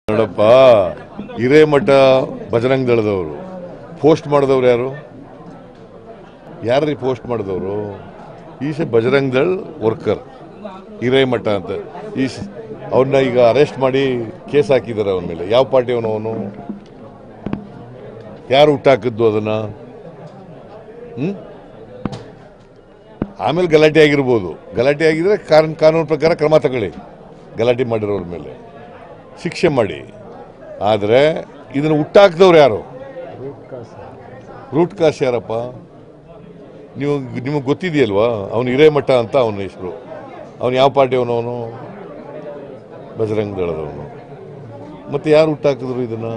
ನೋಡಪ್ಪ ಹಿರೇಮಠ ಬಜರಂಗ್ ದಳದವರು ಪೋಸ್ಟ್ ಮಾಡಿದವ್ರು ಯಾರು ಯಾರ್ರೀ ಪೋಸ್ಟ್ ಮಾಡಿದವರು is a Bajrang Dal worker Hiremath ಅಂತ ಈಸ್ ಅವ್ರನ್ನ ಈಗ ಅರೆಸ್ಟ್ ಮಾಡಿ ಕೇಸ್ ಹಾಕಿದ್ದಾರೆ ಅವನ ಮೇಲೆ ಯಾವ ಪಾರ್ಟಿ ಅವನು ಅವನು ಯಾರು ಹುಟ್ಟಾಕಿದ್ದು ಅದನ್ನ ಹ್ಮ್ ಆಮೇಲೆ ಗಲಾಟೆ ಆಗಿರ್ಬೋದು ಗಲಾಟೆ ಆಗಿದ್ರೆ ಕಾನೂನು ಕಾನೂನು ಪ್ರಕಾರ ಕ್ರಮ ತಗೊಳ್ಳಿ ಗಲಾಟೆ ಮಾಡಿರೋರ ಮೇಲೆ ಶಿಕ್ಷೆ ಮಾಡಿ ಆದರೆ ಇದನ್ನು ಹುಟ್ಟಾಕ್ದವ್ರು ಯಾರು ರೂಟ್ ಕಾಸ್ ಯಾರಪ್ಪ ನೀವು ನಿಮಗೆ ಗೊತ್ತಿದೆಯಲ್ವಾ ಅವನು ಹಿರೇಮಠ ಅಂತ ಅವನ ಹೆಸರು ಅವನು ಯಾವ ಪಾರ್ಟಿ ಅವನು ಅವನು ಬಜರಂಗ್ ದಳದವನು ಮತ್ತೆ ಯಾರು ಹುಟ್ಟಾಕಿದ್ರು ಇದನ್ನ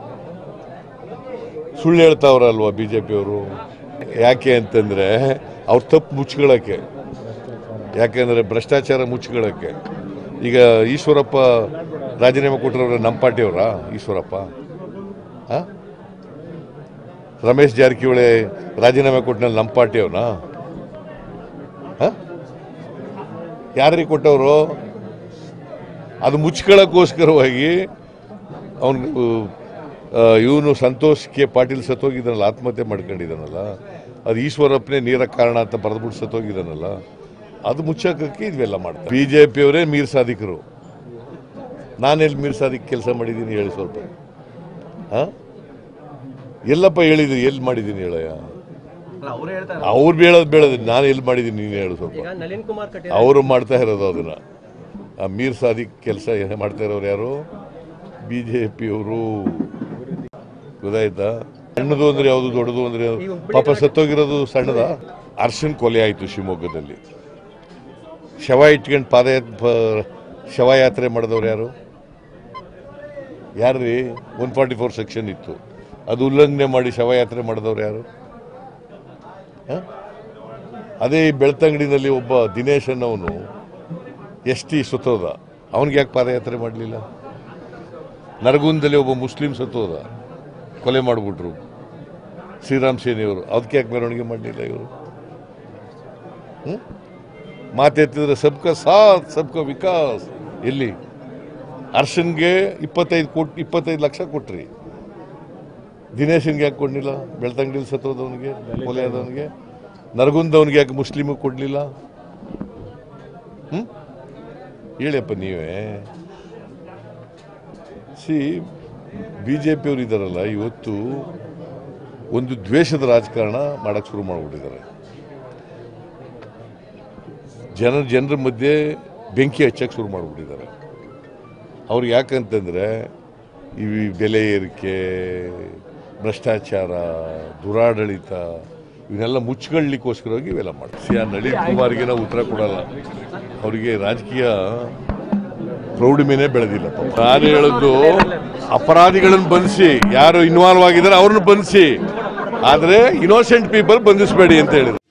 ಸುಳ್ಳು ಹೇಳ್ತಾವ್ರಲ್ವಾ ಬಿ ಜೆ ಪಿಯವರು ಯಾಕೆ ಅಂತಂದ್ರೆ ಅವ್ರ ತಪ್ಪು ಮುಚ್ಕೊಳ್ಳೋಕ್ಕೆ ಯಾಕೆಂದ್ರೆ ಭ್ರಷ್ಟಾಚಾರ ಮುಚ್ಕೊಳ್ಳೋಕ್ಕೆ ಈಗ ಈಶ್ವರಪ್ಪ ರಾಜೀನಾಮೆ ಕೊಟ್ಟಿರೋರು ನಮ್ಮ ಪಾರ್ಟಿಯವರಾ ಈಶ್ವರಪ್ಪ ಆ? ರಮೇಶ್ ಜಾರಕಿಹೊಳಿ ರಾಜೀನಾಮೆ ಕೊಟ್ಟನಲ್ಲಿ ನಮ್ಮ ಪಾರ್ಟಿಯವನಾ ಯಾರಿಗೆ ಕೊಟ್ಟವರು ಅದು ಮುಚ್ಕೊಳ್ಳೋಕ್ಕೋಸ್ಕರವಾಗಿ ಅವನು ಇವನು ಸಂತೋಷ್ ಕೆ ಪಾಟೀಲ್ ಸತ್ತೋಗಿದ್ದಾನಲ್ಲ ಆತ್ಮಹತ್ಯೆ ಮಾಡ್ಕೊಂಡಿದ್ದಾನಲ್ಲ ಅದು ಈಶ್ವರಪ್ಪನೇ ನೀರ ಕಾರಣ ಅಂತ ಬರೆದ್ಬಿಟ್ಟು ಸತ್ತೋಗಿದ್ದಾನಲ್ಲ ಅದು ಮುಚ್ಚೋಕಕ್ಕೆ ಇವೆಲ್ಲ ಮಾಡ್ತಾರೆ ಬಿ ಜೆ ಪಿಯವರೇ ಮೀರ್ ಸಾಧಿಕರು ನಾನೆಲ್ಲಿ ಮೀರ್ ಸಾಧಿಕ್ ಕೆಲಸ ಮಾಡಿದ್ದೀನಿ ಹೇಳಿ ಸ್ವಲ್ಪ ಹಾಂ ಎಲ್ಲಪ್ಪ ಹೇಳಿದ್ದೀನಿ ಎಲ್ಲಿ ಮಾಡಿದ್ದೀನಿ ಹೇಳಯ್ಯ ಅಲ್ಲ ಅವ್ರು ಹೇಳ್ತಾರೆ ಅವ್ರು ಹೇಳೋದು ಬೇಡದು ನಾನು ಎಲ್ಲಿ ಮಾಡಿದ್ದೀನಿ ನೀನು ಹೇಳು ಸ್ವಲ್ಪ ಈಗ ನಳಿನ್ ಕುಮಾರ್ ಕಟೀಲ್ ಅವರು ಮಾಡ್ತಾ ಇರೋದು ಅದನ್ನ ಆ ಮೀರ್ ಸಾದಿಕ್ ಕೆಲಸ ಮಾಡ್ತಾ ಇರೋರು ಯಾರು ಬಿ ಜೆ ಪಿಯವರು ಗೊತ್ತಾಯ್ತಾ ಸಣ್ಣದು ಅಂದ್ರೆ ಯಾವುದು ದೊಡ್ಡದು ಅಂದ್ರೆ ಯಾವ್ದು? ಪಾಪ ಸತ್ತೋಗಿರೋದು ಸಣ್ಣದ ಅರ್ಶನ್ ಕೊಲೆ ಆಯಿತು ಶಿವಮೊಗ್ಗದಲ್ಲಿ ಶವ ಇಟ್ಕೊಂಡು ಪಾದ ಶವಯಾತ್ರೆ ಮಾಡಿದವ್ರು ಯಾರು ಯಾರ್ರೀ ಒನ್ ಫಾರ್ಟಿ ಫೋರ್ ಸೆಕ್ಷನ್ ಇತ್ತು ಅದು ಉಲ್ಲಂಘನೆ ಮಾಡಿ ಶವಯಾತ್ರೆ ಮಾಡಿದವ್ರು ಯಾರು ಹ? ಅದೇ ಈ ಬೆಳ್ತಂಗಡಿನಲ್ಲಿ ಒಬ್ಬ ದಿನೇಶ್ ಅನ್ನೋನು ಎಸ್ ಟಿ ಸುತ್ತೋದ ಅವನಿಗೆ ಯಾಕೆ ಪಾದಯಾತ್ರೆ ಮಾಡಲಿಲ್ಲ ನರಗುಂದದಲ್ಲಿ ಒಬ್ಬ ಮುಸ್ಲಿಂ ಸತ್ತೋದ ಕೊಲೆ ಮಾಡಿಬಿಟ್ರು ಶ್ರೀರಾಮ್ ಸೇನಿಯವರು ಅದಕ್ಕೆ ಯಾಕೆ ಮೆರವಣಿಗೆ ಮಾಡಲಿಲ್ಲ ಇವರು ಮಾತೆತ್ತಿದ್ರೆ ಸಬ್ಕ ಸಾಥ್ ಸಬ್ಕ ವಿಕಾಸ್ ಎಲ್ಲಿ ಅರ್ಶನ್ಗೆ ಇಪ್ಪತ್ತೈದು ಕೋಟಿ ಇಪ್ಪತ್ತೈದು ಲಕ್ಷ ಕೊಟ್ರಿ ದಿನೇಶನ್ಗೆ ಯಾಕೆ ಕೊಡಲಿಲ್ಲ ಬೆಳ್ತಂಗಡಿಲಿ ಸತ್ತೋದವನಿಗೆ ಕೊಲೆ ಆದವನಿಗೆ ನರಗುಂದವನಿಗೆ ಯಾಕೆ ಮುಸ್ಲಿಮಿಗೆ ಕೊಡಲಿಲ್ಲ ಹ್ಮ್ ಹೇಳಿಯಪ್ಪ ನೀವೇ ಸಿ ಬಿ ಜೆ ಪಿಯವರು ಇದ್ದಾರಲ್ಲ ಇವತ್ತು ಒಂದು ದ್ವೇಷದ ರಾಜಕಾರಣ ಮಾಡಕ್ಕೆ ಶುರು ಮಾಡಿಬಿಟ್ಟಿದ್ದಾರೆ ಜನ ಜನರ ಮಧ್ಯೆ ಬೆಂಕಿ ಹಚ್ಚಕ್ಕೆ ಶುರು ಮಾಡಿಬಿಟ್ಟಿದ್ದಾರೆ ಅವ್ರು ಯಾಕಂತಂದ್ರೆ ಈ ಬೆಲೆ ಏರಿಕೆ ಭ್ರಷ್ಟಾಚಾರ ದುರಾಡಳಿತ ಇವನ್ನೆಲ್ಲ ಮುಚ್ಕೊಳ್ಳಿಕ್ಕೋಸ್ಕರವಾಗಿ ಇವೆಲ್ಲ ಮಾಡ್ತಾರೆ ಸಿ ಆ ನಳಿನ್ ಕುಮಾರ್ಗೆ ನಾವು ಉತ್ತರ ಕೊಡಲ್ಲ ಅವರಿಗೆ ರಾಜಕೀಯ ಪ್ರೌಢಿಮೆನೇ ಬೆಳೆದಿಲ್ಲ ನಾನು ಹೇಳದ್ದು ಅಪರಾಧಿಗಳನ್ನು ಬಂಧಿಸಿ ಯಾರು ಇನ್ವಾಲ್ವ್ ಆಗಿದ್ದಾರೆ ಅವ್ರನ್ನ ಬಂಧಿಸಿ ಆದರೆ ಇನೋಸೆಂಟ್ ಪೀಪಲ್ ಬಂಧಿಸಬೇಡಿ ಅಂತ ಹೇಳಿದ್ರು